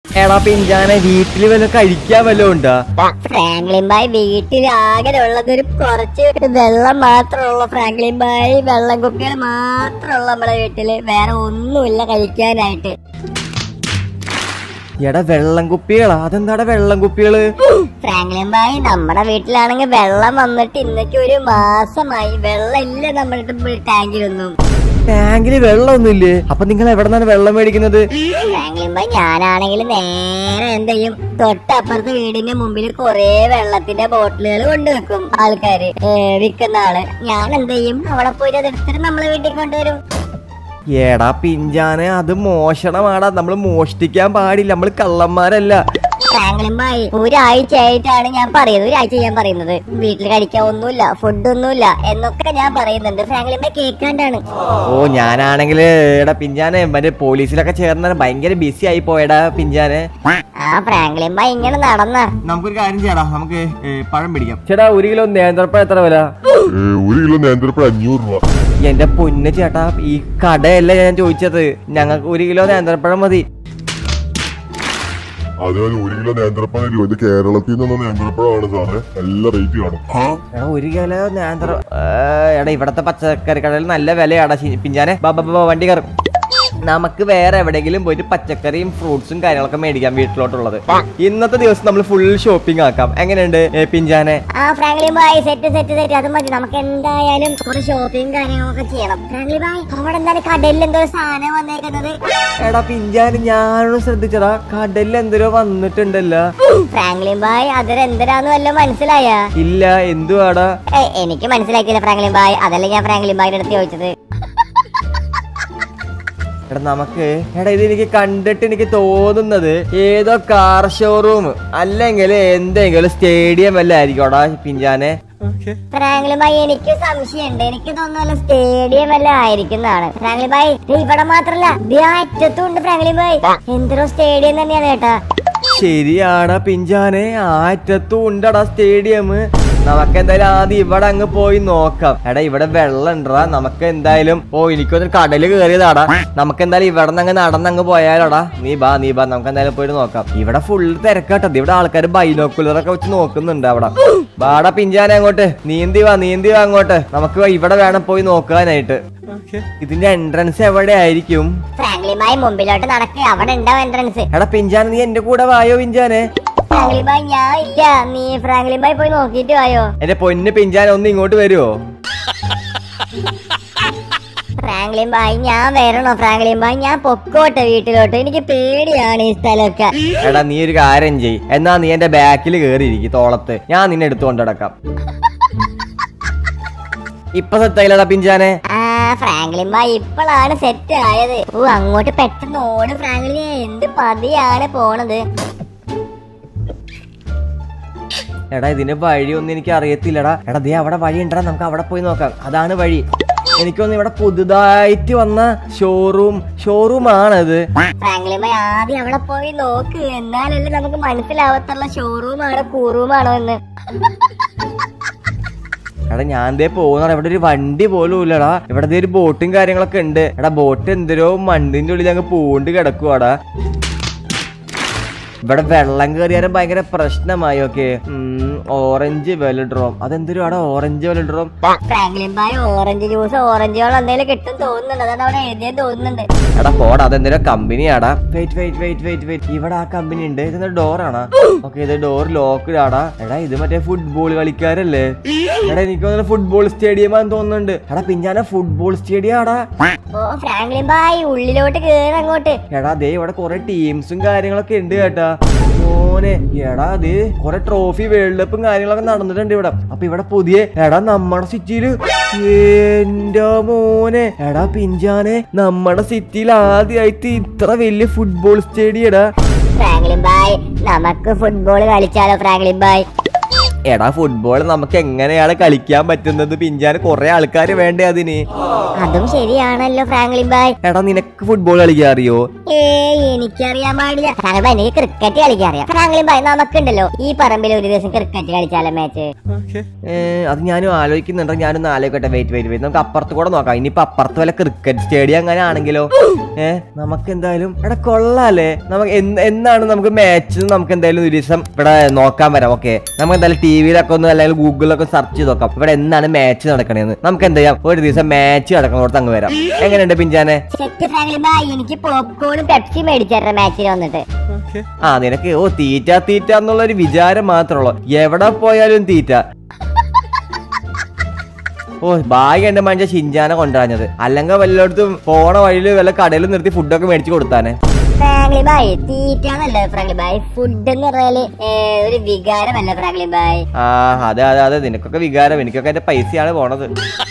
എടാ പിഞ്ചാനെ വീട്ടില് വല്ല കഴിക്കാൻ വല്ലതും ഉണ്ടാ ഫ്രാങ്ക്ലിൻ ബായ് വീട്ടിൽ ആകെ ഉള്ളത് ഒരു കുറച്ച് വെള്ളം മാത്രമുള്ള ഫ്രാങ്ക്ലിൻ ബായ് വെള്ളം കുപ്പികൾ മാത്രമുള്ള നമ്മുടെ വീട്ടില് വേറെ ഒന്നുമില്ല കഴിക്കാനായിട്ട് എടാ വെള്ളം കുപ്പികളാ അതെന്താടാ വെള്ളം കുപ്പികള് ഫ്രാങ്ക്ലിൻ ബായ് നമ്മുടെ വീട്ടിലാണെങ്കിൽ വെള്ളം വന്നിട്ട് ഇന്നേക്ക് ഒരു മാസമായി വെള്ളം ഇല്ല നമ്മുടെ ടാങ്കിലൊന്നും ടാങ്കില് വെള്ളമൊന്നുമില്ലേ അപ്പൊ നിങ്ങൾ എവിടെ നിന്നാണ് വെള്ളം മേടിക്കുന്നത് ഫ്രാങ്ക്ലിൻ ബായ് ഞാനാണെങ്കിൽ നേരെ എന്ത് ചെയ്യും തൊട്ടപ്പുറത്തെ വീടിന്റെ മുമ്പിൽ കൊറേ വെള്ളത്തിന്റെ ബോട്ടിലുകൾ കൊണ്ടുവെക്കും ആൾക്കാര് ഏ, വിൽക്കുന്ന ആള് ഞാൻ എന്ത് ചെയ്യും അവിടെ പോയിട്ട് അതെടുത്തിട്ട് നമ്മളെ വീട്ടിൽ കൊണ്ടുവരും എടാ പിഞ്ചാനെ അത് മോഷണമാടാ നമ്മൾ മോഷ്ടിക്കാൻ പാടില്ല നമ്മൾ കള്ളന്മാരല്ല ഫ്രാങ്ക്ലിൻ ബായ് ഒരാഴ്ച ആയിട്ടാണ് ഞാൻ പറയുന്നത് ഒരാഴ്ച ഞാൻ പറയുന്നത് വീട്ടിൽ കഴിക്കാൻ ഒന്നുമില്ല ഫുഡൊന്നുമില്ല എന്നൊക്കെ ഞാൻ പറയുന്നുണ്ട് ഫ്രാങ്ക്ലിൻ ബായ് കേൾക്കാണ്ടാണ് ഓ ഞാനാണെങ്കില് എടാ പിഞ്ചാനെ മറ്റേ പോലീസിലൊക്കെ ചേർന്ന ഭയങ്കര ബിസി ആയി പോയടാ പിഞ്ചാനെ ആ ഫ്രാങ്ക്ലിൻ ബായ് ഇങ്ങനെ നടന്ന നമുക്കൊരു കാര്യം ചെയ്യടാ നമുക്ക് പഴം പിടിക്കാം ചേട്ടാ ഒരു കിലോ നേന്ത്രപ്പഴം എത്ര വില ഏ, ഒരു കിലോ നേന്ത്രപ്പഴം അഞ്ഞൂറ് രൂപ എന്റെ പൊന്ന് ചേട്ടാ ഈ കടയല്ല ഞാൻ ചോദിച്ചത് ഞങ്ങൾക്ക് ഒരു കിലോ നേന്ത്രപ്പഴം മതി അതുപോലെ ഒരു കിലോ നേന്ത്രപ്പഴം രൂപ ഇത് കേരളത്തിൽ നിന്നുള്ള നേന്ത്രപ്പഴമാണ് സാറേ നല്ല റേറ്റ് കാണും എടാ ഒരു കിലോ നേന്ത്ര ഏ, എടാ ഇവിടത്തെ പച്ചക്കറി കടയിൽ നല്ല വിലയാടാ ശി- പിഞ്ചാനെ ബാ, ബാ, ബാ, വണ്ടി കയറും നമുക്ക് വേറെ എവിടെയെങ്കിലും പോയിട്ട് പച്ചക്കറിയും ഫ്രൂട്ട്സും കാര്യങ്ങളൊക്കെ മേടിക്കാം വീട്ടിലോട്ടുള്ളത് ഇന്നത്തെ ദിവസം നമ്മൾ ഫുൾ ഷോപ്പിംഗ് ആക്കാം എങ്ങനെയുണ്ട് ഏ, പിഞ്ചാനെ ആ ഫ്രാങ്ക്ലിൻ ബായ് സെറ്റ് സെറ്റ് സെറ്റ് അത് മതി നമുക്ക് എന്തായാലും കുറച്ച് ഷോപ്പിംഗ് കാര്യങ്ങളൊക്കെ ചെയ്യണം ഫ്രാങ്ക്ലിൻ ബായ് അവിടെ എന്താണ് കടലിൽ എന്തോ ഒരു സാധനം വന്നേക്കുന്നത് എടാ പിഞ്ചാന് ഞാനൊന്ന് ശ്രദ്ധിച്ചടാ കടലിൽ എന്തോ വന്നിട്ടുണ്ടല്ലോ ഫ്രാങ്ക്ലിൻ ബായ് അതൊരെന്തരാന്ന് വല്ലതും മനസ്സിലായ ഇല്ല എന്തുവാടാ എനിക്ക് മനസ്സിലാക്കിയില്ല ഫ്രാങ്ക്ലിൻ ബായ് അതല്ല ഞാൻ ഫ്രാങ്ക്ലിൻ ബായിന്റെ അടുത്ത് ചോദിച്ചത് എടാ നമുക്ക് എടാ ഇത് എനിക്ക് കണ്ടിട്ട് എനിക്ക് തോന്നുന്നത് ഏതോ കാർ ഷോറൂം അല്ലെങ്കിൽ എന്തെങ്കിലും സ്റ്റേഡിയം വല്ല ആയിരിക്കോടാ പിഞ്ചാനെ ഫ്രാങ്ക്ലിൻ ബായ് എനിക്ക് സംശയമുണ്ട് എനിക്ക് തോന്നുന്നല്ല സ്റ്റേഡിയം വല്ല ആയിരിക്കുന്നതാണ് ഫ്രാങ്ക്ലിൻ ബായ് ദേ ഇവിടെ മാത്രല്ല ദേ ആ അറ്റത്തും ഉണ്ട് ഫ്രാങ്ക്ലിൻ ബായ് എന്തൊരു സ്റ്റേഡിയം തന്നെയാണ് കേട്ടാ ശരിയാടാ പിഞ്ചാനെ ആറ്റത്തും ഉണ്ടടാ സ്റ്റേഡിയം നമുക്ക് എന്തായാലും ആദ്യം ഇവിടെ അങ്ങ് പോയി നോക്കാം എടാ ഇവിടെ വെള്ളം ഉണ്ടടാ നമുക്ക് എന്തായാലും ഓ എനിക്കൊന്ന് കടല് കയറിയതാടാ നമുക്ക് എന്തായാലും ഇവിടെ നിന്ന് അങ്ങ് നടന്നങ്ങ് പോയാലോടാ നീ ബാ നീ ബാ നമുക്ക് എന്തായാലും പോയിട്ട് നോക്കാം ഇവിടെ ഫുള്ള് തിരക്കാട്ടത് ഇവിടെ ആൾക്കാർ ബൈനോക്കുലറൊക്കെ വെച്ച് നോക്കുന്നുണ്ട് അവിടെ ബാടാ പിഞ്ചാനെ അങ്ങോട്ട് നീന്തി വാ നീന്തി വാ അങ്ങോട്ട് നമുക്ക് ഇവിടെ വേണം പോയി നോക്കാനായിട്ട് ഇതിന്റെ എൻട്രൻസ് എവിടെ ആയിരിക്കും ഫ്രാങ്ക്ലിൻ ബായ് മുമ്പിലോട്ട് നടക്കുക അവിടെ ഉണ്ടാവും എൻട്രൻസ് എടാ പിഞ്ചാനെ നീ എന്റെ കൂടെ വായോ പിഞ്ചാനെ ഫ്രാങ്ക്ലിൻ ബായ് ഞാൻ ഇല്ല നീ ഫ്രാങ്ക്ലിൻ ബായ് പോയി നോക്കിയിട്ട് വായോ എന്റെ പൊന്ന് പിഞ്ചാനെ ഒന്ന് ഇങ്ങോട്ട് വരുവോ ഫ്രാങ്ക്ലിൻ ബായ് ഞാൻ വരണോ ഫ്രാങ്ക്ലിൻ ബായ് ഞാൻ പൊക്കോട്ടെ വീട്ടിലോട്ട് എനിക്ക് പേടിയാണ് ഈ സ്ഥലമൊക്കെ എടാ നീ ഒരു കാര്യം ചെയ് എന്നാ നീ എന്റെ ബാക്കിൽ കയറിയിരിക്കും തോളത്ത് ഞാൻ നിന്നെ എടുത്തുകൊണ്ട് നടക്കാം ഇപ്പൊ സെറ്റായില്ലടാ പിഞ്ചാനെ ആ ഫ്രാങ്ക്ലിൻ ബായ് ഇപ്പോഴാണ് സെറ്റ് ആയത് ഓ അങ്ങോട്ട് പെട്ടെന്ന് ഓട് ഫ്രാങ്ക്ലിൻ എന്ത് പതിയാണ് പോണത് എടാ ഇതിന് വഴിയൊന്നും എനിക്ക് അറിയത്തില്ലടാ എടാ ദേ അവിടെ വഴി ഉണ്ടടാ നമുക്ക് അവിടെ പോയി നോക്കാം അതാണ് വഴി എനിക്കൊന്ന് ഇവിടെ പുതുതായിട്ട് വന്ന ഷോറൂം ഷോറൂം ആണത് ഫ്രാങ്ക്ലിൻ ബായ് ആദ്യം അവിടെ പോയി നോക്ക് എന്നാലല്ലേ നമുക്ക് മനസ്സിലാവത്തുള്ള ഷോറൂം ആണോ കൂറൂം ആണോ എന്ന് എടാ ഞാൻ ദേ പോകുന്നതാണ് ഇവിടെ ഒരു വണ്ടി പോലും ഇല്ലടാ ഇവിടെ ദേ ഒരു ബോട്ടും കാര്യങ്ങളൊക്കെ ഉണ്ട് എടാ ബോട്ട് എന്തരോ മണ്ണിന്റെ ഉള്ളിൽ അങ്ങ് പൂണ്ട് കിടക്കുവാടാ ഇവിടെ വെള്ളം കയറിയാലും ഭയങ്കര പ്രശ്നമായി ഓക്കെ ഓറഞ്ച് വെലഡ്രോം അതെന്തൊരു അവിടെ ഓറഞ്ച് വെലഡ്രോം ഫ്രാങ്ക്ലിൻ ബായ് ഓറഞ്ച് ജ്യൂസ് ഓറഞ്ച് വെള്ളം എന്തെങ്കിലും കിട്ടും തോന്നുന്നുണ്ട് അതാണ് അവിടെ എഴുതിയത് തോന്നുന്നുണ്ട് എടാ പോടാ അതെന്തൊരു കമ്പനിയാടാ wait wait wait wait wait ഇവിടെ ആ കമ്പനി ഉണ്ട് ഇത് ഡോറാണ് ഓക്കെ ഇത് ഡോർ ലോക്ക്ഡ് ആടാ എടാ ഇത് മറ്റേ ഫുട്ബോൾ കളിക്കാരല്ലേ എടാ എനിക്ക് തോന്നുന്നു ഫുട്ബോൾ സ്റ്റേഡിയം ആണെന്ന് തോന്നുന്നുണ്ട് എടാ പിഞ്ചാന ഫുട്ബോൾ സ്റ്റേഡിയം ആടാ ഓ ഫ്രാങ്ക്ലിൻ ബായ് ഉള്ളിലോട്ട് കേറി അങ്ങോട്ട് എടാ ദേ ഇവിടെ കുറെ ടീംസും കാര്യങ്ങളൊക്കെ ഉണ്ട് കേട്ടാ മോനെ എടാ ദേ കുറെ ട്രോഫി വേൾഡ് കപ്പും കാര്യങ്ങളൊക്കെ നടന്നിട്ടുണ്ട് ഇവിടെ അപ്പൊ ഇവിടെ പുതിയ എടാ നമ്മുടെ സിറ്റിയില് എന്റെ മോനെ എടാ പിഞ്ചാനെ നമ്മുടെ സിറ്റിയിൽ ആദ്യമായിട്ട് ഇത്ര വലിയ ഫുട്ബോൾ സ്റ്റേഡിയം എടാ ഫ്രാങ്ക്ലിൻ ബായ് നമുക്ക് ഫുട്ബോൾ കളിച്ചാലോ ഫ്രാങ്ക്ലിൻ ബായ് എടാ ഫുട്ബോൾ നമുക്ക് എങ്ങനെയാണ് കളിക്കാൻ പറ്റുന്നത് പിഞ്ചാന് കുറെ ആൾക്കാർ വേണ്ടേ അതിന് അതും ശരിയാണല്ലോ ഫ്രാങ്ക്ലിൻ ബായ് എടാ നിനക്ക് ഫുട്ബോൾ കളിക്കാൻ അറിയോ ഏ എനിക്കറിയാൻ പാടില്ല ഫ്രാങ്ക്ലിൻ ബായ് എനിക്ക് ക്രിക്കറ്റ് കളിക്കാൻ അറിയാം ഫ്രാങ്ക്ലിൻ ബായ് നമുക്കുണ്ടല്ലോ ഈ പറമ്പിൽ ഒരു ദിവസം ക്രിക്കറ്റ് കളിച്ചാലോ മാച്ച് ഏ, അത് ഞാനും ആലോചിക്കുന്നുണ്ട് ഞാനൊന്ന് ആലോചിക്കട്ടെ വെയിറ്റ് വെയിറ്റ് വെയിറ്റ് നമുക്ക് അപ്പുറത്ത് കൂടെ നോക്കാം ഇനിയിപ്പോ അപ്പുറത്ത് വല്ല ക്രിക്കറ്റ് സ്റ്റേഡിയം അങ്ങനെ ആണെങ്കിലോ ഏ നമുക്ക് എന്തായാലും എടാ കൊള്ളാലേ നമുക്ക് എന്ന് എന്നാണ് നമുക്ക് മാച്ച് നമുക്ക് എന്തായാലും ഒരു ദിവസം ഇവിടെ നോക്കാൻ വരാം ഓക്കെ നമുക്ക് എന്തായാലും ടി വിയിലൊക്കെ ഒന്ന് അല്ലെങ്കിൽ ഗൂഗിളിലൊക്കെ സെർച്ച് ചെയ്ത് നോക്കാം ഇവിടെ എന്നാണ് മാച്ച് നടക്കണേന്ന് നമുക്ക് എന്താ ചെയ്യാം ഒരു ദിവസം മാച്ച് നടക്കുന്നിടത്ത് അങ്ങ് വരാം എങ്ങനെയുണ്ട് പിഞ്ചാനെ സെറ്റ് ഫ്രാങ്ക്ലിൻ ബായ് എനിക്ക് പോപ്കോണും പെപ്സി മേടിച്ചേരാ മാച്ചിന് വന്നിട്ട് ആ നിനക്ക് ഓ തീറ്റ തീറ്റ എന്നുള്ള ഒരു വിചാരം മാത്രമുള്ളൂ എവിടെ പോയാലും തീറ്റ ഓ ഭാഗ്യ എന്റെ മനുഷ്യ ഷിഞ്ചാനെ കൊണ്ടുവരാഞ്ഞത് അല്ലെങ്കിൽ വല്ലയിടത്തും പോണ വഴിയിൽ വല്ല കടയിൽ നിർത്തി ഫുഡൊക്കെ മേടിച്ചു കൊടുത്താനെ ഫ്രാങ്ക്ലിൻ ബായ് തീറ്റാന്നല്ല ഫ്രാങ്ക്ലിൻ ബായ് ഫുഡ് എന്ന് പറഞ്ഞാല് ഏ, ഒരു വികാരമല്ല ഫ്രാങ്ക്ലിൻ ബായ് ആ അതെ അതെ അതെ നിനക്കൊക്കെ വികാരം എനിക്കൊക്കെ എന്റെ പൈസയാണ് പോണത്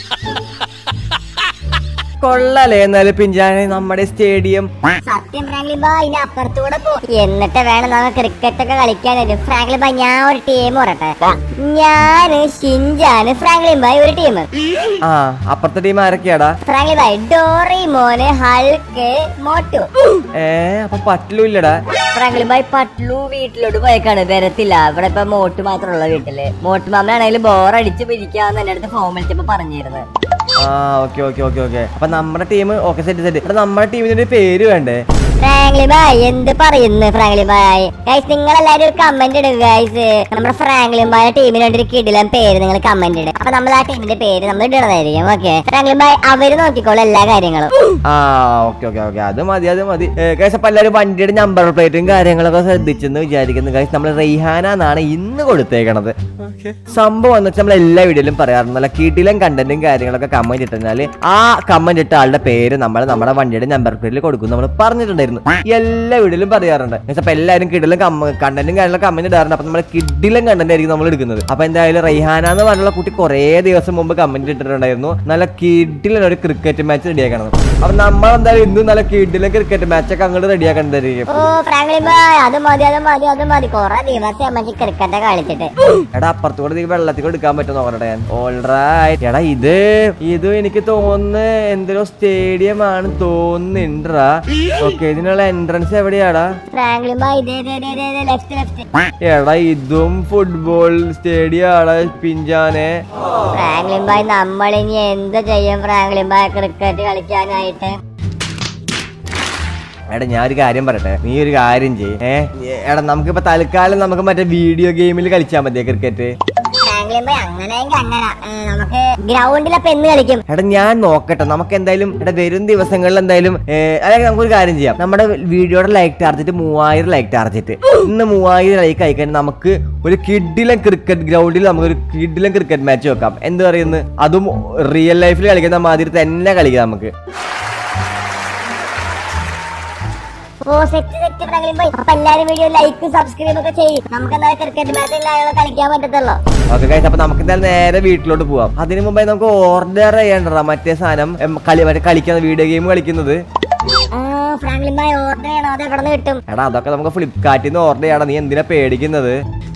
കൊള്ളാലേ എന്നാലും പിഞ്ചാനെ നമ്മുടെ സ്റ്റേഡിയം സത്യം ഫ്രാങ്ക്ലിൻ ബായ് ഇനി അപ്പുറത്തൂടെ പോ എന്നിട്ട് വേണം നമുക്ക് ക്രിക്കറ്റ് ഒക്കെ കളിക്കാനായിട്ട് ഫ്രാങ്ക്ലിൻ ബായ് ഞാൻ ഒരു ടീം പറയട്ടെ ഞാന് ഷിൻജാന് ഫ്രാങ്ക്ലിൻ ബായ് ഒരു ടീം ആ അപ്പുറത്തെ ടീം ആരൊക്കെയാടാ ഫ്രാങ്ക്ലിൻ ബായ് ഡോറിമോന് ഹൾക്ക് മോട്ടു ഏ അപ്പൊ പറ്റില്ലൂല്ലടാ ഫ്രാങ്ക്ലിൻ ബായ് പട്ലു വീട്ടിലോട്ട് പോയേക്കാണ് വരത്തില്ല ഇവിടെ ഇപ്പൊ മോട്ട് മാത്രമുള്ള വീട്ടില് മോട്ട് മാമനാണെങ്കിലും ബോറടിച്ച് പിരിക്കാന്ന് എന്റെ അടുത്ത് ഫോം വിളിച്ചപ്പോ പറഞ്ഞിരുന്നു ആ ഓക്കെ ഓക്കെ ഓക്കെ ഓക്കെ അപ്പൊ നമ്മുടെ ടീം ഓക്കെ സെറ്റ് സെറ്റ് എടാ നമ്മുടെ ടീമിന്റെ ഒരു പേര് വേണ്ടേ ഫ്രാങ്ക്ലി ബായ് എന്ത് പറയുന്നു ഫ്രാങ്ക്ലി ബായ് ഗൈസ് നിങ്ങൾ എല്ലാവരും ഒരു കമന്റ് ഇടുക ഗൈസ് നമ്മുടെ ഫ്രാങ്ക്ലി ബായ ടീമിന് വേണ്ടി ഒരു കിടിലം പേര് നിങ്ങൾ കമന്റ് ഇടുക അപ്പൊ നമ്മൾ ആ ടീമിന്റെ പേര് നമ്മൾ ഇടണതായിരിക്കും ഓക്കെ ഫ്രാങ്ക്ലി ബായ് അവര് നോക്കിക്കോളും എല്ലാ കാര്യങ്ങളും ആ ഓക്കെ ഓക്കെ ഓക്കെ അത് മതി അത് മതി കേസ് അപ്പൊ എല്ലാവരും വണ്ടിയുടെ നമ്പർ പ്ലേറ്റും കാര്യങ്ങളൊക്കെ ശ്രദ്ധിച്ചെന്ന് വിചാരിക്കുന്നു ഗൈസ് നമ്മൾ റെയ്ഹാന എന്നാണ് ഇന്ന് കൊടുത്തേക്കണത് സംഭവം എന്ന് വെച്ചാൽ നമ്മൾ എല്ലാ വീഡിയോയിലും പറയാറുണ്ട് നല്ല കീട്ടിലും കണ്ടന്റും കാര്യങ്ങളൊക്കെ കമന്റ് ഇട്ടാൽ ആ കമന്റ് ഇട്ട ആളുടെ പേര് നമ്മൾ നമ്മുടെ വണ്ടിയുടെ നമ്പർ പ്ലേറ്റിൽ കൊടുക്കും നമ്മൾ പറഞ്ഞിട്ടുണ്ടായിരുന്നു എല്ലാ വീഡിയോയിലും പറയാറുണ്ട് Guys, അപ്പൊ എല്ലാവരും കിടിലും കണ്ടന്റും കാര്യങ്ങളും കമന്റ് ഇടാറുണ്ട് അപ്പൊ നമ്മൾ കിഡിലും കണ്ടന്റ് ആയിരിക്കും നമ്മൾ എടുക്കുന്നത് അപ്പൊ എന്തായാലും റെയ്ഹാന എന്ന് പറഞ്ഞുള്ള കുട്ടി കുറേ ദിവസം മുമ്പ് കമന്റ് ഇട്ടിട്ടുണ്ടായിരുന്നു നല്ല കിഡിലും ഒരു ക്രിക്കറ്റ് മാച്ച് റെഡിയാക്കണം അപ്പൊ നമ്മൾ എന്തായാലും ഇന്നും നല്ല കിഡിലും ക്രിക്കറ്റ് മാച്ച് ഒക്കെ അങ്ങോട്ട് റെഡിയാക്കേണ്ടതായിരിക്കും ഓ ഫ്രാങ്ക്ലി ബായ് അത് മതി അത് മതി അത് മതി കൊറേ ദിവസം നമുക്ക് ക്രിക്കറ്റ് കളിച്ചിട്ട് എടാ അപ്പുറത്ത് കൂടെ നീ വെള്ളത്തിൽ എടുക്കാൻ പറ്റും നോക്കട്ടെ ഞാൻ ഓൾറൈറ്റ് എടാ ഇത് ഇത് എനിക്ക് തോന്നുന്നു എന്തൊരു സ്റ്റേഡിയം ആണ് തോന്നുന്നുണ്ടാ ഓക്കെ ഇതിനുള്ള എൻട്രൻസ് എവിടെയാടാ ഫ്രാങ്ക്ലി ബായ് ഇതേ ലെഫ്റ്റ് ലെഫ്റ്റ് എടാ ഇതും ഫുട്ബോൾ സ്റ്റേഡിയം ആണ് പിഞ്ചാനെ ഫ്രാങ്ക്ലിൻ ബായ് നമ്മൾ ഇനി എന്ത് ചെയ്യും ഫ്രാങ്ക്ലിൻ ബായ് ക്രിക്കറ്റ് കളിക്കാനായിട്ട് എടാ ഞാൻ ഒരു കാര്യം പറയട്ടെ നീ ഒരു കാര്യം ചെയ്യ് ഏ എടാ നമുക്കിപ്പോ തൽക്കാലം നമുക്ക് മറ്റേ വീഡിയോ ഗെയിമിൽ കളിച്ചാൽ മതിയോ ക്രിക്കറ്റ് ഫ്രാങ്ക്ലിൻ ബായ് അങ്ങനെയെങ്കിൽ അങ്ങനെ ഏ, നമുക്ക് ഗ്രൗണ്ടിലപ്പൊ എന്ന് കളിക്കും എടാ ഞാൻ നോക്കട്ടെ നമുക്ക് എന്തായാലും എടാ വരും ദിവസങ്ങളിൽ എന്തായാലും അല്ലെങ്കിൽ നമുക്കൊരു കാര്യം ചെയ്യാം നമ്മുടെ വീഡിയോയുടെ ലൈക്ക് ടാർജറ്റ് മൂവായിരം ലൈക്ക് ടാർജറ്റ് ഇന്ന് മൂവായിരം ലൈക്ക് അയക്കാൻ നമുക്ക് ഒരു കിഡിലൻ ക്രിക്കറ്റ് ഗ്രൗണ്ടിൽ നമുക്ക് ഒരു കിഡിലൻ ക്രിക്കറ്റ് മാച്ച് വെക്കാം എന്ത് പറയുന്നു അതും റിയൽ ലൈഫിൽ കളിക്കുന്ന മാതിരി തന്നെ കളിക്കാം നമുക്ക് ഓ സെറ്റ് സെറ്റ് ഫ്രാങ്ക്ലിൻ ബായ് അപ്പൊ എല്ലാരും വീഡിയോ ലൈക്ക് സബ്സ്ക്രൈബ് ഒക്കെ ചെയ്യും നമുക്ക് എന്തായാലും ക്രിക്കറ്റ് മാച്ചിൽ കളിക്കാൻ പറ്റത്തുള്ളൂ ഓക്കെ ഗൈസ് അപ്പൊ നമുക്ക് എന്തായാലും നേരെ വീട്ടിലോട്ട് പോവാം അതിനു മുമ്പേ നമുക്ക് ഓർഡർ ചെയ്യണ്ടടാ മറ്റേ സാധനം എം, കളി മറ്റേ കളിക്കുന്ന വീഡിയോ ഗെയിം കളിക്കുന്നത് ആ ഫ്രാങ്ക്ലിൻ ബായ് ഓർഡർ ചെയ്യണോ അത് എവിടെ നിന്ന് കിട്ടും എടാ അതൊക്കെ നമുക്ക് ഫ്ലിപ്കാർട്ടിൽ നിന്ന് ഓർഡർ ചെയ്യണം നീ എന്തിനാ പേടിക്കുന്നത്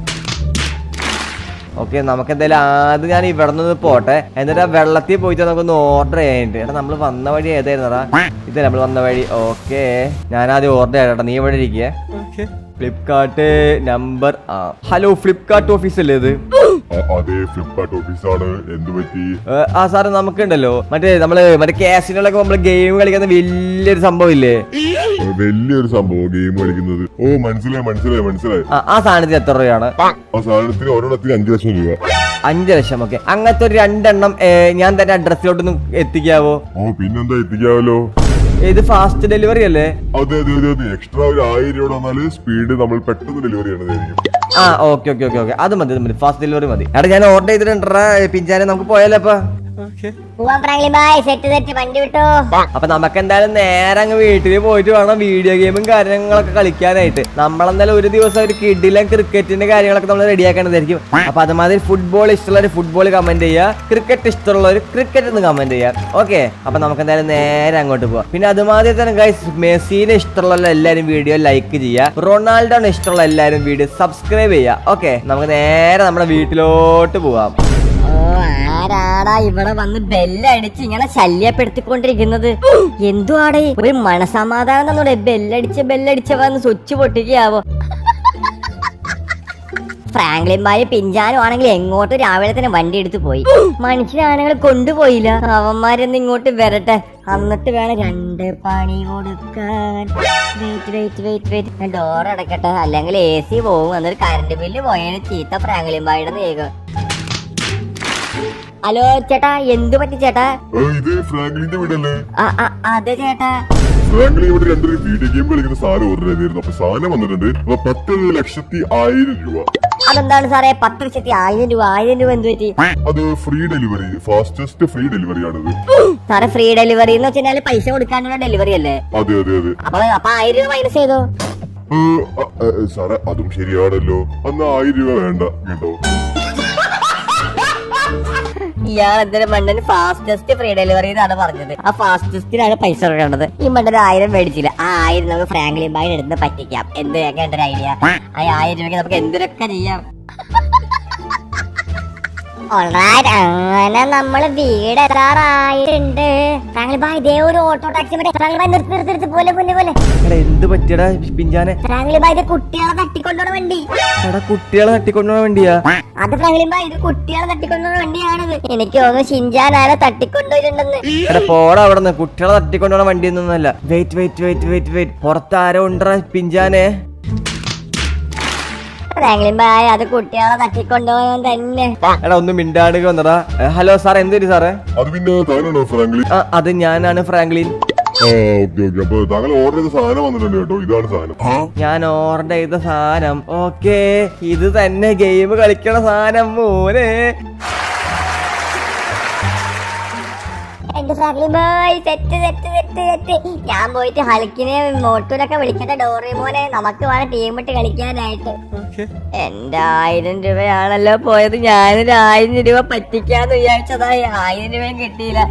ഓക്കെ നമുക്ക് എന്തായാലും ആദ്യം ഞാൻ ഇവിടെ നിന്ന് പോട്ടെ എന്നിട്ട് ആ വെള്ളത്തിൽ പോയിട്ട് നമുക്കൊന്ന് ഓർഡർ ചെയ്യാനുണ്ട് എടാ നമ്മൾ വന്ന വഴി ഏതായിരുന്നടാ ഇത് നമ്മൾ വന്ന വഴി ഓക്കെ ഞാൻ ആദ്യം ഓർഡർ ചെയ്യട്ടെ നീ ഇവിടെ ഇരിക്കേ ഫ്ലിപ്കാർട്ട് നമ്പർ ആ ഹലോ ഫ്ലിപ്കാർട്ട് ഓഫീസ് അല്ലേ ഇത് അ- അതെ ഫ്ലിപ്കാർട്ട് ഓഫീസാണ് എന്ത് പറ്റി ഏ, ആ സാറ് നമുക്കുണ്ടല്ലോ മറ്റേ നമ്മള് മറ്റേ കാസിനോളൊക്കെ നമ്മള് ഗെയിം കളിക്കുന്ന വലിയൊരു സംഭവം ഇല്ലേ ഏ, വലിയൊരു സംഭവം ഗെയിം കളിക്കുന്നത് ഓ മനസ്സിലായി മനസ്സിലായി മനസ്സിലായി ആ, ആ സാധനത്തിന് എത്ര രൂപയാണ് ആ സാധനത്തിന് ഒരെണ്ണത്തിന് അഞ്ചു ലക്ഷം രൂപ അഞ്ച് ലക്ഷം ഓക്കെ അങ്ങനത്തെ ഒരു രണ്ടെണ്ണം ഏ, ഞാൻ തന്നെ അഡ്രസ്സിലോട്ടൊന്ന് എത്തിക്കാവോ ഓ പിന്നെന്താ എത്തിക്കാമല്ലോ ഇത് ഫാസ്റ്റ് ഡെലിവറി അല്ലേ അതെ അതെ അതെ അതെ എക്സ്ട്രാ ഒരു ആയിരം രൂപ വന്നാല് സ്പീഡ് നമ്മൾ പെട്ടെന്ന് ഡെലിവറി ചെയ്യണതായിരിക്കും ആ ഓക്കെ ഓക്കെ ഓക്കെ ഓക്കെ അത് മതി അത് മതി ഫാസ്റ്റ് ഡെലിവറി മതി എടാ ഞാൻ ഓർഡർ ചെയ്തിട്ടുണ്ടാ പിഞ്ചാനെ നമുക്ക് പോയാലോ അപ്പൊ പോവാൻ ഫ്രാങ്ക്ലിൻ ബായ് സെറ്റ് സെറ്റ് വണ്ടി വിട്ടോ അപ്പൊ നമുക്ക് എന്തായാലും നേരെ അങ്ങ് വീട്ടിൽ പോയിട്ട് വേണം വീഡിയോ ഗെയിമും കാര്യങ്ങളൊക്കെ കളിക്കാനായിട്ട് നമ്മളെന്തായാലും ഒരു ദിവസം ഒരു കിഡിലും ക്രിക്കറ്റിന്റെ കാര്യങ്ങളൊക്കെ നമ്മൾ റെഡിയാക്കേണ്ടതായിരിക്കും അപ്പൊ അതുമാതിരി ഫുട്ബോൾ ഇഷ്ടമുള്ളവർ ഫുട്ബോൾ കമന്റ് ചെയ്യുക ക്രിക്കറ്റ് ഇഷ്ടമുള്ളവർ ക്രിക്കറ്റ് എന്ന് കമന്റ് ചെയ്യുക ഓക്കെ അപ്പൊ നമുക്ക് എന്തായാലും നേരെ അങ്ങോട്ട് പോവാം പിന്നെ അതുമാതിരി തന്നെ ഗൈസ് മെസ്സിനെ ഇഷ്ടമുള്ള എല്ലാവരും വീഡിയോ ലൈക്ക് ചെയ്യുക റൊണാൾഡോനെ ഇഷ്ടമുള്ള എല്ലാവരും വീഡിയോ സബ്സ്ക്രൈബ് ചെയ്യുക ഓക്കെ നമുക്ക് നേരെ നമ്മുടെ വീട്ടിലോട്ട് പോവാം ഓ ആരാടാ ഇവിടെ വന്ന് ബെല്ലടിച്ച് ഇങ്ങനെ ശല്യപ്പെടുത്തിക്കൊണ്ടിരിക്കുന്നത് എന്തുവാടേ ഒരു മനസമാധാനം തന്നൂടെ ബെല്ലടിച്ച് ബെല്ലടിച്ച് വന്ന് സ്വിച്ച് പൊട്ടിക്കാവോ ഫ്രാങ്ക്ലിൻ ബായി പിഞ്ചാനും ആണെങ്കിൽ എങ്ങോട്ട് രാവിലെ തന്നെ വണ്ടി എടുത്ത് പോയി മനുഷ്യനാണെങ്കിൽ കൊണ്ടുപോയില്ല അവന്മാരൊന്ന് ഇങ്ങോട്ട് വരട്ടെ എന്നിട്ട് വേണം രണ്ട് പണി കൊടുക്കാൻ wait wait wait wait door അടക്കട്ടെ അല്ലെങ്കിൽ എ സി പോകും എന്നിട്ട് കറണ്ട് ബില്ല് പോയതിന് ചീത്ത ഫ്രാങ്ക്ലിൻ ബായിയുടെ നീക്കം ഹലോ ചേട്ടാ എന്തു പറ്റി ചേട്ടാ ഏ, ഇത് ഫ്രാങ്ക്ലിന്റെ വീടല്ലേ ആ, ആ, അതെ ചേട്ടാ ഫ്രാങ്ക്ലിൻ ഇവിടെ രണ്ടൊരു വീഡിയോ ഗെയിം കളിക്കുന്ന സാധനം ഓർഡർ ചെയ്തിരുന്നു അപ്പൊ സാധനം വന്നിട്ടുണ്ട് അപ്പൊ പത്ത് ലക്ഷത്തി ആയിരം രൂപ അതെന്താണ് സാറേ പത്ത് ലക്ഷത്തി ആയിരം രൂപ ആയിരം രൂപ എന്ത് പറ്റി അത് free delivery fastest free delivery ആണിത് സാറേ ഫ്രീ ഡെലിവറി എന്ന് വെച്ചാൽ പൈസ കൊടുക്കാനുള്ള ഡെലിവറി അല്ലേ അതെ അതെ അതെ അപ്പൊ അപ്പൊ ആയിരം രൂപ മൈനസ് ചെയ്തോ ഏ, അ, ഏ, സാറേ അതും ശരിയാണല്ലോ അന്ന് ആയിരം രൂപ വേണ്ട കേട്ടോ ഇയാൾ എന്തൊരു മണ്ടന് ഫാസ്റ്റസ്റ്റ് ഫ്രീ ഡെലിവറി എന്നാണ് പറഞ്ഞത് ആ ഫാസ്റ്റസ്റ്റിനാണ് പൈസ കൊടുക്കേണ്ടത് ഈ മണ്ടന് ആയിരം മേടിച്ചില്ല ആ ആയിരം നമുക്ക് ഫ്രാങ്ക്ലിൻ ബായി എടുത്ത് പറ്റിക്കാം എന്ത് എങ്ങനെ ഒരു ഐഡിയ ആ ആയിരം രൂപയ്ക്ക് നമുക്ക് എന്തിനൊക്കെ ചെയ്യാം അങ്ങനെ നമ്മള് വീട് എത്താറായിട്ടുണ്ട് ഫ്രാങ്ക്ലിൻ ബായ് ഇതേ ഒരു ഓട്ടോ ടാക്സി മറ്റേ ഫ്രാങ്ക്ലിൻ ബായ് നിർത്തി നിർത്തി നിർത്തി പോലെ പോലെ പോലെ എടാ എന്ത് പറ്റിയടാ പിഞ്ചാനെ ഫ്രാങ്ക്ലിൻ ബായ് ഇത് കുട്ടികളെ തട്ടിക്കൊണ്ടുപോണ വണ്ടി എടാ കുട്ടികളെ തട്ടിക്കൊണ്ടുപോകാൻ വേണ്ടിയാ അത് ഫ്രാങ്ക്ലിൻ ബായ് ഇത് കുട്ടികളെ തട്ടിക്കൊണ്ടുപോണ വണ്ടിയാണിത് എനിക്ക് തോന്നുന്നു ഷിൻജാൻ ആരെ തട്ടിക്കൊണ്ടുപോയിട്ടുണ്ടെന്ന് എടാ പോടാ അവിടെ നിന്ന് കുട്ടികളെ തട്ടിക്കൊണ്ടുപോണ വണ്ടിയൊന്നുമല്ല wait wait wait wait wait പുറത്ത് ആരോ ഉണ്ടടാ പിഞ്ചാനെ ഫ്രാങ്ക്ലിൻ ബായ് അത് കുട്ടികളെ തട്ടിക്കൊണ്ടുപോകാൻ തന്നെ എടാ ഒന്ന് മിണ്ടാടുക വന്നടാ ഏ, ഹലോ സാർ എന്തൊരു സാറേ അത് പിന്നെ താനാണോ ഫ്രാങ്ക്ലിൻ ആ അത് ഞാനാണ് ഫ്രാങ്ക്ലിൻ ആ ഓക്കെ ഓക്കെ അപ്പൊ താങ്കൾ ഓർഡർ ചെയ്ത സാധനം വന്നിട്ടുണ്ട് കേട്ടോ ഇതാണ് സാധനം ഞാൻ ഓർഡർ ചെയ്ത സാധനം ഓക്കേ ഇത് തന്നെ ഗെയിം കളിക്കണ സാധനം മോനെ എന്റെ ഫ്രാങ്ക്ലിൻ ബായ് സെറ്റ് സെറ്റ് സെറ്റ് സെറ്റ് ഞാൻ പോയിട്ട് ഹൽക്കിനെ മോട്ടൂരൊക്കെ വിളിക്കട്ടെ ഡോറിമോനെ നമുക്ക് വേണം ടീം ഇട്ട് കളിക്കാനായിട്ട് എന്റെ ആയിരം രൂപയാണല്ലോ പോയത് ഞാനൊരു ആയിരം രൂപ പറ്റിക്കാന്ന് വിചാരിച്ചതായി ആയിരം രൂപയും കിട്ടിയില്ല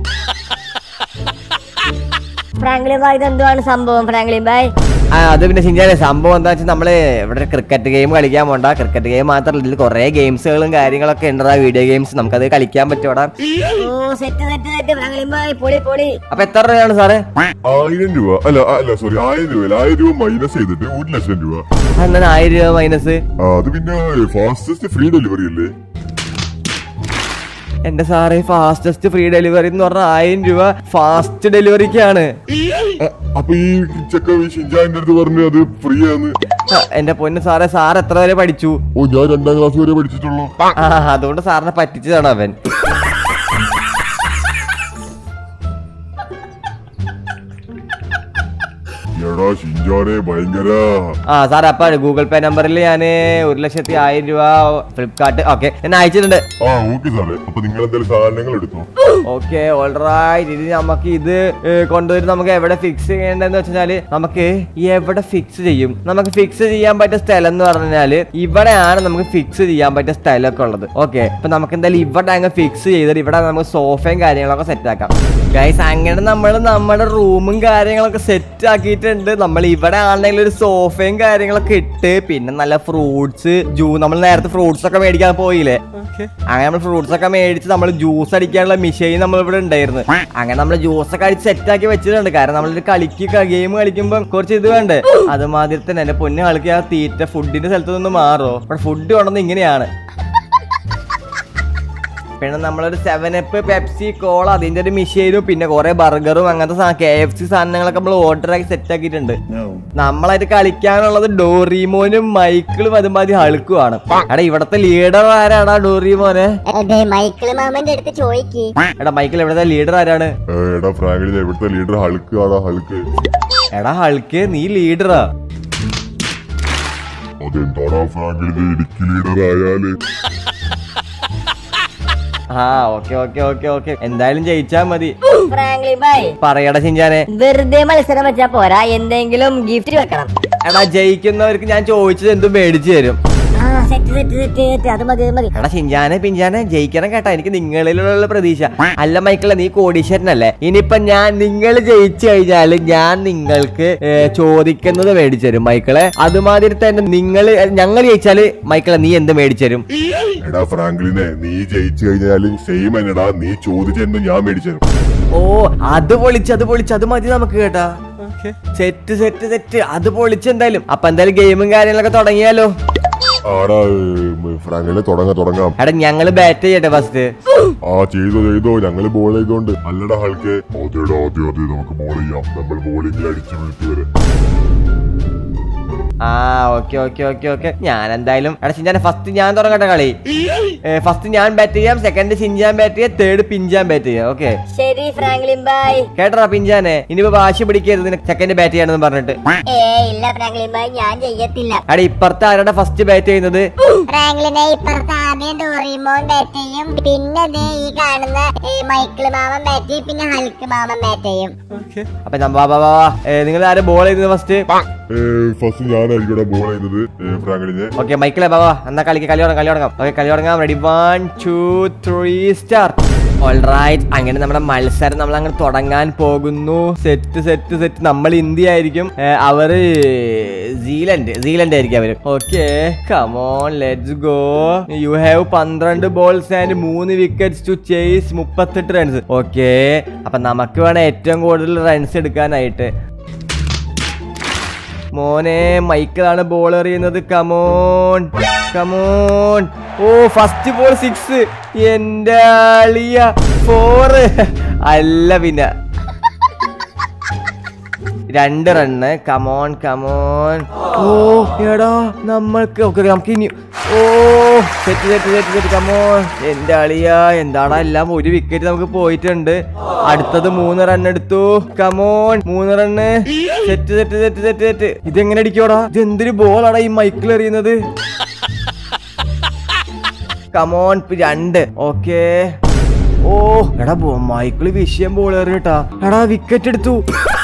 ഫ്രാങ്ക്ലിൻ ബായ് ഇതെന്തുവാണ് സംഭവം ഫ്രാങ്ക്ലിൻ ബായ് ആ അത് പിന്നെ ശരിയാണ് സംഭവം എന്താ വെച്ചാൽ നമ്മള് ഇവിടെ ക്രിക്കറ്റ് ഗെയിം കളിക്കാൻ പോണ്ട ക്രിക്കറ്റ് ഗെയിം മാത്രമല്ല ഇതിൽ കുറെ ഗെയിംസുകളും കാര്യങ്ങളൊക്കെ ഉണ്ടാ വീഡിയോ ഗെയിംസ് നമുക്കത് കളിക്കാൻ പറ്റൂടാ ഓ സെറ്റ് സെറ്റ് സെറ്റ് ഫ്രാങ്ക്ലിൻ ബായ് പൊളി പൊളി അപ്പൊ എത്ര രൂപയാണ് സാറേ ആയിരം രൂപ അല്ല ആ, അല്ല സോറി ആയിരം രൂപ അല്ല ആയിരം രൂപ മൈനസ് ചെയ്തിട്ട് ഒരു ലക്ഷം രൂപ എന്നാൽ ആയിരം രൂപ മൈനസ് ആ, അത് പിന്നെ ഫാസ്റ്റസ്റ്റ് ഫ്രീ ഡെലിവറി അല്ലേ എന്റെ സാറേ ഫാസ്റ്റസ്റ്റ് ഫ്രീ ഡെലിവറി എന്ന് പറഞ്ഞാൽ ആയിരം രൂപ ഫാസ്റ്റ് ഡെലിവറിക്കാണ് ആ, അപ്പൊ ഈ ചെക്ക ഈ ഷിൻജാന്റെ അടുത്ത് പറഞ്ഞു അത് ഫ്രീ ആണ് ആ, എന്റെ പൊന്ന് സാറേ സാർ എത്ര വരെ പഠിച്ചു ഓ ഞാൻ രണ്ടാം ക്ലാസ് വരെ പഠിച്ചിട്ടുള്ളൂ ആ അതുകൊണ്ട് സാറിനെ പറ്റിച്ചതാണ് അവൻ എടാ ഷിൻജാനെ ഭയങ്കര ആ സാറേ അപ്പൊ ഗൂഗിൾ പേ നമ്പറിൽ ഞാൻ ഒരു ലക്ഷത്തി ആയിരം രൂപ ഫ്ലിപ്കാർട്ട് ഓക്കെ ഞാൻ അയച്ചിട്ടുണ്ട് ആ ഓക്കെ സാറേ അപ്പൊ നിങ്ങൾ എന്തെങ്കിലും സാധനങ്ങൾ എടുത്തോ ഓക്കെ ഓൾറൈറ്റ് ഇനി നമുക്ക് ഇത് ഏ, കൊണ്ടുവരും നമുക്ക് എവിടെ ഫിക്സ് ചെയ്യേണ്ടതെന്ന് വെച്ചാല് നമുക്ക് എവിടെ ഫിക്സ് ചെയ്യും നമുക്ക് ഫിക്സ് ചെയ്യാൻ പറ്റിയ സ്ഥലം എന്ന് പറഞ്ഞാല് ഇവിടെയാണ് നമുക്ക് ഫിക്സ് ചെയ്യാൻ പറ്റിയ സ്ഥലമൊക്കെ ഉള്ളത് ഓക്കെ അപ്പൊ നമുക്ക് എന്തായാലും ഇവിടെ അങ്ങ് ഫിക്സ് ചെയ്തിട്ട് ഇവിടെ നമുക്ക് സോഫയും കാര്യങ്ങളൊക്കെ സെറ്റ് ആക്കാം ഗൈസ് അങ്ങനെ നമ്മൾ നമ്മുടെ റൂമും കാര്യങ്ങളൊക്കെ സെറ്റ് ആക്കിയിട്ടുണ്ട് നമ്മൾ ഇവിടെ ആണെങ്കിൽ ഒരു സോഫയും കാര്യങ്ങളൊക്കെ ഇട്ട് പിന്നെ നല്ല ഫ്രൂട്ട്സ് ജൂ നമ്മൾ നേരത്തെ ഫ്രൂട്ട്സ് ഒക്കെ മേടിക്കാൻ പോയില്ലേ അങ്ങനെ നമ്മൾ ഫ്രൂട്ട്സ് ഒക്കെ മേടിച്ച് നമ്മൾ ജ്യൂസ് അടിക്കാനുള്ള മിഷീൻ നമ്മൾ ഇവിടെ ഉണ്ടായിരുന്നു അങ്ങനെ നമ്മൾ ജ്യൂസ് ഒക്കെ അടിച്ച് സെറ്റ് ആക്കി വെച്ചിട്ടുണ്ട് കാരണം നമ്മളൊരു കളിക്ക് ഗെയിം കളിക്കുമ്പോൾ കുറച്ച് ഇത് വേണ്ടേ അതുമാതിരി തന്നെ എന്റെ പൊന്നു കളിക്ക് ആ തീറ്റ ഫുഡിന്റെ സ്ഥലത്ത് നിന്ന് മാറോ അവിടെ ഫുഡ് കൊണ്ടുവന്ന് ഇങ്ങനെയാണ് പിന്നെ നമ്മളൊരു സെവൻ അപ്പ് പെപ്സി കോള അതിന്റെ ഒരു മിഷീനും പിന്നെ കുറെ ബർഗറും അങ്ങനത്തെ കെ എഫ് സി സാധനങ്ങളൊക്കെ നമ്മൾ ഓർഡർ ആക്കി സെറ്റ് ആക്കിയിട്ടുണ്ട് നമ്മളായിട്ട് കളിക്കാനുള്ളത് ഡോറിമോനും മൈക്കിളും അതുമാതിരി ഹളുക്കുമാണ് എടാ ഇവിടത്തെ ലീഡർ ആരാടാ ഡോറിമോനെ അതെ മൈക്കിള് മാമന്റെ അടുത്ത് ചോദിക്ക് എടാ മൈക്കിൾ ഇവിടുത്തെ ലീഡർ ആരാണ് ഏ, എടാ ഫ്രാങ്ക്ലിൻ ഇവിടുത്തെ ലീഡർ ഹൾക്ക് ആടാ ഹൾക്ക് എടാ ഹൾക്ക് നീ ലീഡറാ അതെന്താടാ ഫ്രാങ്ക്ലിൻ ഇടുക്കി ലീഡർ ആയാല് ആ ഓക്കെ ഓക്കെ ഓക്കെ ഓക്കെ എന്തായാലും ജയിച്ചാ മതി ഫ്രാങ്ക്ലിൻ ബായ് പറയടാ ചിഞ്ചാനെ വെറുതെ മത്സരം വെച്ചാ പോരാ എന്തെങ്കിലും ഗിഫ്റ്റ് വെക്കണം എടാ ജയിക്കുന്നവർക്ക് ഞാൻ ചോദിച്ചത് എന്തും മേടിച്ചു തരും ആ സെറ്റ് സെറ്റ് സെറ്റ് സെറ്റ് അത് മതി അത് മതി എടാ ചിഞ്ചാനെ പിഞ്ചാനെ ജയിക്കണം കേട്ടാ എനിക്ക് നിങ്ങളിലുള്ള പ്രതീക്ഷ അല്ല മൈക്കിള നീ കോടീശ്വരനല്ലേ ഇനിയിപ്പൊ ഞാൻ നിങ്ങൾ ജയിച്ചു കഴിഞ്ഞാല് ഞാൻ നിങ്ങൾക്ക് ഏ, ചോദിക്കുന്നത് മേടിച്ചു തരും മൈക്കിളെ അതുമാതിരി തന്നെ നിങ്ങൾ ഞങ്ങൾ ജയിച്ചാല് മൈക്കിളെ നീ എന്ത് മേടിച്ചു തരും എടാ ഫ്രാങ്ക്ലിനെ നീ ജയിച്ചു കഴിഞ്ഞാലും സെയിം എന്നടാ നീ ചോദിച്ചെന്ന് ഞാൻ മേടിച്ചു തരും ഓ അത് പൊളിച്ച് അത് പൊളിച്ച് അത് മതി നമുക്ക് കേട്ടാ സെറ്റ് സെറ്റ് സെറ്റ് അത് പൊളിച്ച് എന്തായാലും അപ്പൊ എന്തായാലും ഗെയിമും കാര്യങ്ങളൊക്കെ തുടങ്ങിയാലോ ആടാ ഏ, ഫ്രാങ്ക്ലിനെ തുടങ്ങാം തുടങ്ങാം എടാ ഞങ്ങള് ബാറ്റ് ചെയ്യട്ടെ ഫസ്റ്റ് ആ ചെയ്തോ ചെയ്തോ ഞങ്ങള് ബോൾ ചെയ്തോണ്ട് അല്ലടാ ഹൾക്ക് അതെടാ അതെ അതെ നമുക്ക് ബോൾ ചെയ്യാം നമ്മൾ ബോളിംഗിൽ അടിച്ചു വീഴ്ത്തി വരെ ആ ഓക്കെ ഓക്കെ ഓക്കെ ഓക്കെ ഞാൻ എന്തായാലും എടാ ചിഞ്ചാനെ ഫസ്റ്റ് ഞാൻ തുടങ്ങട്ടെ കളി ഫസ്റ്റ് ഞാൻ ബാറ്റ് ചെയ്യാം സെക്കൻഡ് ചിഞ്ചാൻ ബാറ്റ് ചെയ്യാം തേർഡ് പിഞ്ചാൻ ബാറ്റ് ചെയ്യാം ഓക്കെ ശരി ഫ്രാങ്ക്ലിൻ ബായ് കേട്ടടാ പിഞ്ചാനെ ഇനിയിപ്പോ വാശി പിടിക്കരുത് നിനക്ക് സെക്കൻഡ് ബാറ്റ് ചെയ്യണമെന്ന് പറഞ്ഞിട്ട് ഏ ഇല്ല ഫ്രാങ്ക്ലിൻ ബായ് ഞാൻ ചെയ്യത്തില്ല എടാ ഇപ്പുറത്തെ ആരുടെ ഫസ്റ്റ് ബാറ്റ് ചെയ്യുന്നത് ഫ്രാങ്ക്ലിനെ ഇപ്പുറത്ത് ആദ്യം ഡോറിമോൻ ബാറ്റ് ചെയ്യും പിന്നെ ദേ ഈ കാണുന്ന ഈ മൈക്കിൾ മാമൻ ബാറ്റ് ചെയ്യും പിന്നെ ഹൽക്ക് മാമൻ ബാറ്റ് ചെയ്യും അപ്പൊ നമ്മ- വാ, വാ, വാ, വാ. ഏ, നിങ്ങൾ ആരും ബോൾ ചെയ്തത് ഫസ്റ്റ് ഫസ്റ്റ് ഞാനായിരിക്കും ബോൾ ചെയ്തത് ഏ, ഫ്രാങ്ക്ലിനെ ഓക്കെ മൈക്കിളെ ബാബാ എന്നാ കളിക്ക് കളി തുടങ്ങാം കളി തുടങ്ങാം ഓക്കെ കളി തുടങ്ങാം ready one two three start alright അങ്ങനെ നമ്മുടെ മത്സരം നമ്മൾ അങ്ങനെ തുടങ്ങാൻ പോകുന്നു സെറ്റ് സെറ്റ് സെറ്റ് നമ്മൾ ഇന്ത്യ ആയിരിക്കും ഏ, അവര് സീലൻഡ് സീലൻഡ് ആയിരിക്കും അവര് okay come on let's go you have പന്ത്രണ്ട് ബോൾസ് ആൻഡ് മൂന്ന് വിക്കറ്റ്സ് ടു ചേസ് മുപ്പത്തെട്ട് റൺസ് ഓക്കെ അപ്പൊ നമുക്ക് വേണം ഏറ്റവും കൂടുതൽ റൺസ് എടുക്കാനായിട്ട് മോനെ മൈക്കിളാണ് ബോൾ എറിയുന്നത് കമോൺ കമോൺ ഓ ഫസ്റ്റ് ബോൾ സിക്സ് എന്റെ അളിയ ഫോറ് അല്ല പിന്നെ രണ്ട് റണ്ണ് കമോൺ കമോൺ ഓ എടാ നമ്മൾക്ക് ഓക്കെ നമുക്ക് ഇനി ഓ set set set set come on എന്റെ അളിയ എന്താടാ എല്ലാം ഒരു വിക്കറ്റ് നമുക്ക് പോയിട്ടുണ്ട് അടുത്തത് മൂന്ന് റൺ എടുത്തു കമോൺ മൂന്ന് run set set set set set ഇതെങ്ങനെ അടിക്കോടാ ഇത് എന്തൊരു ബോളാടാ ഈ മൈക്കിൾ എറിയുന്നത് കമോൺ രണ്ട് ഓക്കേ ഓ എടാ ബോ- മൈക്കിള് വിഷയം ബോൾ എറിയട്ടാ എടാ വിക്കറ്റ് എടുത്തു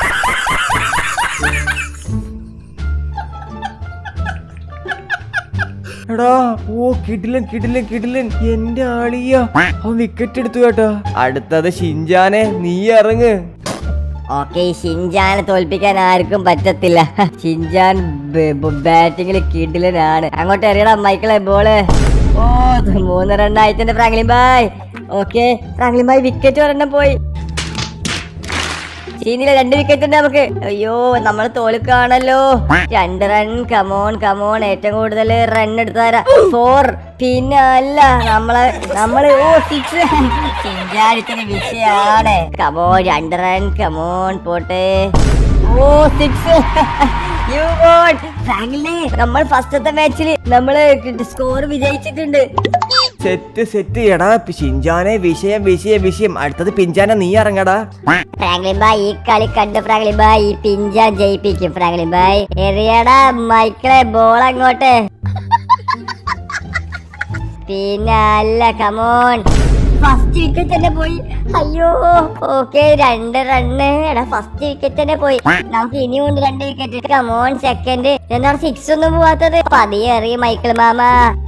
എടാ ഓ കിടിലൻ കിടിലൻ കിടിലൻ എന്റെ ആളിയ അവൻ വിക്കറ്റ് എടുത്തു കേട്ടാ അടുത്തത് ഷിൻജാനെ നീ ഇറങ്ങ് ഓക്കെ ഷിൻജാനെ തോൽപ്പിക്കാൻ ആർക്കും പറ്റത്തില്ല ഷിൻജാൻ ബാറ്റിംഗിൽ കിടിലനാണ് അങ്ങോട്ട് എറിയടാ മൈക്കിളെ ബോള് ഓ ഇത് മൂന്ന് റണ്ണായിട്ടുണ്ട് ഫ്രാങ്ക്ലിൻ ബായ് ഓക്കെ ഫ്രാങ്ക്ലിൻ ബായ് വിക്കറ്റ് ഒരെണ്ണം പോയി ചീനിലെ രണ്ട് വിക്കറ്റ് ഉണ്ട് നമുക്ക് അയ്യോ നമ്മൾ തോൽക്കാണല്ലോ രണ്ട് റൺ കമോൺ കമോൺ ഏറ്റവും കൂടുതൽ റൺ എടുത്താരാ ഫോർ പിന്നെ അല്ല നമ്മളെ നമ്മള് ഓ സിക്സ് ചിഞ്ചാരിത്തിന് വിഷയാണ് കമോൺ രണ്ട് റൺ കമോൺ പോട്ടെ ഓ സിക്സ് യു ഫ്രാങ്കിലെ നമ്മൾ ഫസ്റ്റത്തെ മാച്ചിൽ നമ്മള് സ്കോർ വിജയിച്ചിട്ടുണ്ട് സെറ്റ് സെറ്റ് എടാ ഷിൻജാനെ വിഷയം വിഷയം വിഷയം അടുത്തത് പിഞ്ചാനെ നീ ഇറങ്ങടാ ഫ്രാങ്ക്ലിൻ ബായ് ഈ കളി കണ്ട് ഫ്രാങ്ക്ലിൻ ബായ് ഈ പിഞ്ച ജയിപ്പിക്കും ഫ്രാങ്ക്ലിൻ ബായ് എറിയടാ മൈക്കിളെ ബോൾ അങ്ങോട്ട് പിന്നെ അല്ല കമോൺ ഫസ്റ്റ് വിക്കറ്റ് തന്നെ പോയി അയ്യോ ഓക്കെ രണ്ട് റണ്ണ് എടാ ഫസ്റ്റ് വിക്കറ്റ് തന്നെ പോയി നമുക്ക് ഇനിയുണ്ട് രണ്ട് വിക്കറ്റ് കമോൺ സെക്കൻഡ് എന്താണ് സിക്സ് ഒന്നും പോവാത്തത് പതിയെ എറിയ മൈക്കിൾ മാമ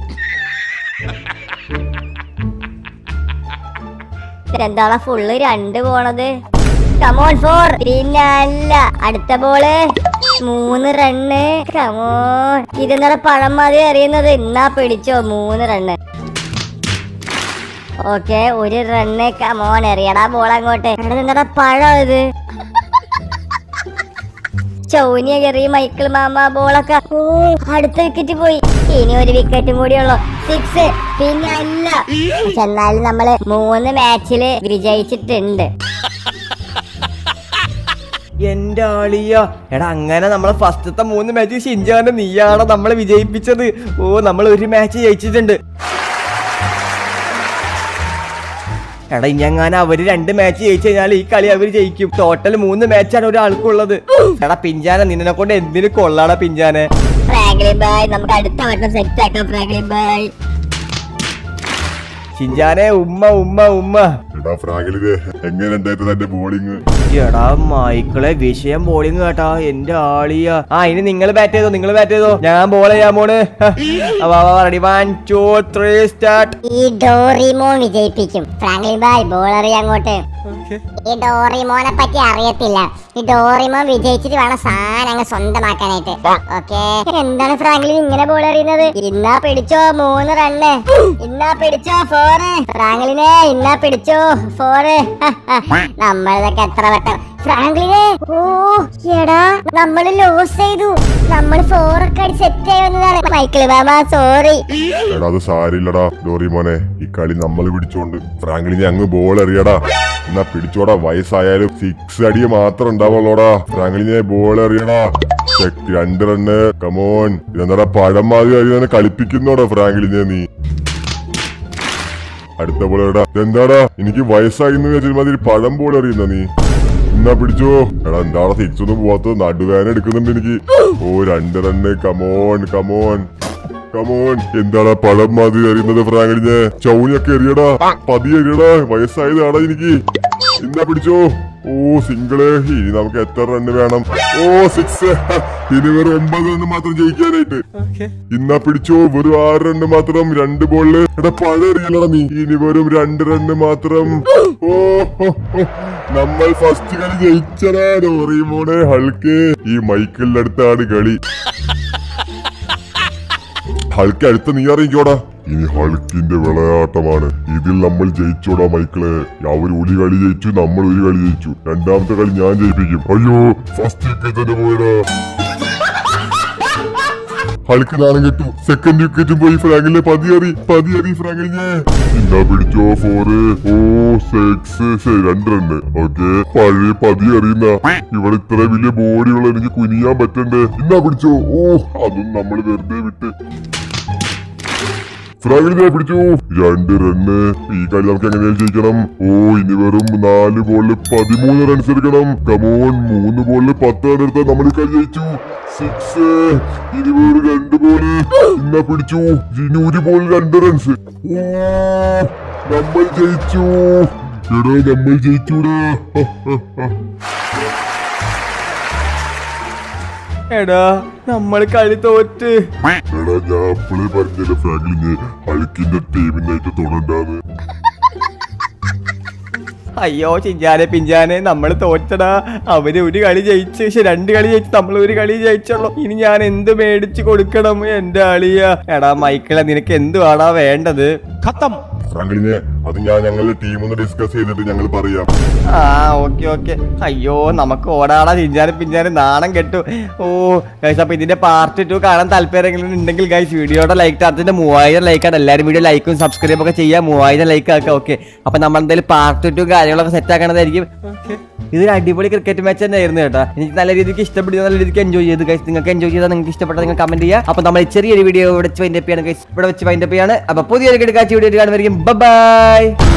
എന്താണ് ഫുള്ള് രണ്ട് പോണത് കമോൺ ഫോർ പിന്നെ അല്ല അടുത്ത ബോള് മൂന്ന് റണ്ണ് കമോൺ ഇതെന്താ പഴം മതി അറിയുന്നത് എന്നാ പിടിച്ചോ മൂന്ന് റണ്ണ് ഓക്കെ ഒരു റണ്ണ് കമോൺ എറിയടാ ബോൾ അങ്ങോട്ട് എന്താ പഴം ഇത് ചൗനിയ കയറി മൈക്കിൾ മാമ ബോളൊക്കെ ഓ അടുത്ത വിക്കറ്റ് പോയി ഇനി ഒരു വിക്കറ്റും കൂടിയുള്ളൂ സിക്സ് പിന്നെ അല്ല പക്ഷെ എന്നാലും നമ്മള് മൂന്ന് മാച്ചില് വിജയിച്ചിട്ടുണ്ട് എന്റെ ആളിയ എടാ അങ്ങനെ നമ്മളെ ഫസ്റ്റത്തെ മൂന്ന് മാച്ച് ഷിൻജാനെ നീയാണ് നമ്മളെ വിജയിപ്പിച്ചത് ഓ നമ്മൾ ഒരു മാച്ച് ജയിച്ചിട്ടുണ്ട് എടാ ഇഞ്ഞങ്ങാൻ അവര് രണ്ട് മാച്ച് ജയിച്ചു കഴിഞ്ഞാൽ ഈ കളി അവര് ജയിക്കും ടോട്ടൽ മൂന്ന് മാച്ചാണ് ഒരാൾക്കുള്ളത് എടാ പിഞ്ചാനെ നിന്നെ കൊണ്ട് എന്തിനു കൊള്ളാടാ പിഞ്ചാനെ ഫ്രാങ്ക്ലിൻ ബായ് നമുക്ക് അടുത്ത വട്ടം സെറ്റ് ആക്കാം ഫ്രാങ്ക്ലിൻ ബായ് ചിഞ്ചാനെ ഉമ്മ ഉമ്മ ഉമ്മ എടാ ഫ്രാങ്കിലിനെ എങ്ങനെ ഉണ്ടായിരുന്നു തന്റെ ബോളിങ് എടാ മൈക്കിളെ വിഷയം ബോളിങ് കേട്ടാ എന്റെ ആളിയ ആ ഇനി നിങ്ങൾ ബാറ്റ് ചെയ്തോ നിങ്ങൾ ബാറ്റ് ചെയ്തോ ഞാൻ ബോൾ ചെയ്യാൻ പോണ് ready one two three start ഈ ഡോറിമോൻ വിജയിപ്പിക്കും ഫ്രാങ്ക്ലിൻ ബായ് ബോളറി അങ്ങോട്ട് ഈ ഡോറിമോനെ പറ്റി അറിയത്തില്ല ഈ ഡോറിമോൻ വിജയിച്ചിട്ട് വേണം സാധനം അങ്ങ് സ്വന്തമാക്കാനായിട്ട് ഓക്കെ എന്താണ് ഫ്രാങ്ക്ലിൻ ഇങ്ങനെ ബോൾ എറിയുന്നത് ഇന്നാ പിടിച്ചോ മൂന്ന് റണ്ണ് ഇന്നാ പിടിച്ചോ ഫോറ് ഫ്രാങ്ക്ലിനെ ഇന്നാ പിടിച്ചോ ഫോറ് നമ്മളിതൊക്കെ എത്ര വട്ടം ഫ്രാങ്ക്ലിനെ ഓ എടാ നമ്മള് ലോസ് ചെയ്തു നമ്മൾ ഫോറൊക്കെ അടി സെറ്റ് ആയി വന്നതാണ് മൈക്കിൾ മാമ സോറി എടാ അത് സാരില്ലടാ ഡോറി മോനെ ഈ കളി നമ്മൾ പിടിച്ചോണ്ട് ഫ്രാങ്കിലിനെ അങ്ങ് ബോൾ എറിയടാ എന്നാ പിടിച്ചോടാ വയസ്സായാലും സിക്സ് അടി മാത്രം ഉണ്ടാവുള്ളൂടാ ഫ്രാങ്കിലിനെ ബോൾ എറിയടാ ചെക്ക് രണ്ട് റണ്ണ് കമോൺ ഇതെന്താടാ പഴം മാതിരി അറിയാൻ കളിപ്പിക്കുന്നോടാ ഫ്രാങ്കിലിനെ നീ അടുത്ത ബോൾ എടാ എന്താടാ എനിക്ക് വയസ്സായി എന്ന് വെച്ചാൽ മാതിരി പഴം ബോൾ എറിയുന്ന നീ എന്നാ പിടിച്ചോ എടാ എന്താടാ സിക്സ് ഒന്നും പോവാത്തത് നടുവേന എടുക്കുന്നുണ്ട് എനിക്ക് ഓ രണ്ട് റണ്ണ് കമോൺ കമോൺ കമോൺ എന്താടാ പഴം മാതിരി എറിയുന്നത് ഫ്രാങ്കിലിന് ചൗണിയൊക്കെ എറിയടാ പതി എറിയടാ വയസ്സായതാടാ എനിക്ക് എന്നാ പിടിച്ചോ ഓ സിംഗിള് ഇനി നമുക്ക് എത്ര റണ്ണ് വേണം ഓ സിക്സ് ഇനി വെറും ഒമ്പത് റണ്ണ് മാത്രം ജയിക്കാനായിട്ട് ഇന്നാ പിടിച്ചോ വെറും ആറ് റണ്ണ് മാത്രം രണ്ട് ബോളില് എടാ പഴം എറിയലടാ നീ ഇനി വെറും രണ്ട് റണ്ണ് മാത്രം ഓ ഹോ, ഹോ. നമ്മൾ ഫസ്റ്റ് കളി ജയിച്ചടാ ഡോറിമോനെ ഹൾക്ക് ഈ മൈക്കിളിന്റെ അടുത്താണ് കളി ഹൾക്ക് അടുത്ത നീ അറിയിക്കോടാ ഇനി ഹൾക്കിന്റെ വിളയാട്ടമാണ് ഇതിൽ നമ്മൾ ജയിച്ചോടാ മൈക്കിളെ അവർ ഒരു കളി ജയിച്ചു നമ്മൾ ഒരു കളി ജയിച്ചു രണ്ടാമത്തെ കളി ഞാൻ ജയിപ്പിക്കും അയ്യോ ഫസ്റ്റ് വിക്കറ്റ് തന്നെ പോയടാ ഹൾക്ക് നാണം കിട്ടു സെക്കൻഡ് വിക്കറ്റും പോയി ഫ്രാങ്കിലെ പതിയറി പതിയറി ഫ്രാങ്കിലിനെ ഇന്നാ പിടിച്ചോ ഫോറ് ഓ സിക്സ് രണ്ട് റണ്ണ് ഓക്കെ പഴയ പതി അറിയുന്ന ഇവിടെ ഇത്ര വലിയ ബോഡിയുള്ള എനിക്ക് കുനിയാൻ പറ്റണ്ടേ ഇന്നാ പിടിച്ചോ ഓ അതും നമ്മൾ വെറുതെ വിട്ട് ഫ്രാങ്കിലിനെ പിടിച്ചു രണ്ട് റണ്ണ് ഈ കളി നമുക്ക് എങ്ങനെയാ ജയിക്കണം ഓ ഇനി വെറും നാല് ബോളില് പതിമൂന്ന് റൺസ് എടുക്കണം കമോൺ മൂന്ന് ബോളില് പത്ത് റൺ എടുത്താൽ നമ്മൾ ഈ കളി ജയിച്ചു സിക്സ് ഇനി വെറും രണ്ട് ബോള് ഇന്നാ പിടിച്ചു ഇനി ഒരു ബോൾ രണ്ട് റൺസ് ഓ നമ്മൾ ജയിച്ചു എടോ നമ്മൾ ജയിച്ചൂടാ എടാ നമ്മൾ കളി തോറ്റ് എടാ ഞാൻ അപ്പളേ പറഞ്ഞല്ലോ ഫ്രാങ്കിലിന് ഹൾക്കിന്റെ ടീമിനായിട്ട് തൊടണ്ടാന്ന് അയ്യോ ചിഞ്ചാനെ പിഞ്ചാനെ നമ്മൾ തോറ്റടാ അവര് ഒരു കളി ജയിച്ച് പക്ഷെ രണ്ട് കളി ജയിച്ച് നമ്മൾ ഒരു കളി ജയിച്ചുള്ളൂ ഇനി ഞാൻ എന്ത് മേടിച്ച് കൊടുക്കണം എന്റെ അളിയ എടാ മൈക്കിളെ നിനക്ക് എന്തുവാടാ വേണ്ടത് ഫ്രാങ്കിലിനെ അത് ഞാൻ ഞങ്ങളുടെ ടീം ഒന്ന് ഡിസ്കസ് ചെയ്തിട്ട് ഞങ്ങൾ പറയാം ആ ഓക്കെ ഓക്കെ അയ്യോ നമുക്ക് ഓടാടാ ചിഞ്ചാനെ പിഞ്ചാനെ നാണം കെട്ടു ഓ ഗൈസ് അപ്പൊ ഇതിന്റെ പാർട്ട് ടു കാണാൻ താല്പര്യം ഉണ്ടെങ്കിൽ ഗൈസ് വീഡിയോയുടെ ലൈക്ക് ടാർത്തിന്റെ മൂവായിരം ലൈക്ക് ആണ് എല്ലാവരും വീഡിയോ ലൈക്കും സബ്സ്ക്രൈബ് ഒക്കെ ചെയ്യാം മൂവായിരം ലൈക്ക് ആക്കാം ഓക്കെ അപ്പൊ നമ്മൾ എന്തായാലും പാർട്ട് ടു കാര്യങ്ങളൊക്കെ സെറ്റ് ആക്കണതായിരിക്കും ഇതൊരു അടിപൊളി ക്രിക്കറ്റ് മാച്ച് തന്നെ ആയിരുന്നു കേട്ടോ എനിക്ക് നല്ല രീതിക്ക് ഇഷ്ടപ്പെട്ടു നല്ല രീതിക്ക് എൻജോയ് ചെയ്തു ഗൈസ് നിങ്ങൾക്ക് എൻജോയ് ചെയ്താൽ നിങ്ങൾക്ക് ഇഷ്ടപ്പെട്ട നിങ്ങൾ കമന്റ് ചെയ്യുക അപ്പൊ നമ്മൾ ചെറിയൊരു വീഡിയോ ഇവിടെ വെച്ച് വൈൻഡപ്പ് ചെയ്യാണ് ഗൈസ് ഇവിടെ വെച്ച് വൈൻഡപ്പ് ചെയ്യാണ് അപ്പൊ പുതിയൊരു കിടക്കാച്ച വീഡിയോ കാണുമായിരിക്കും ബൈ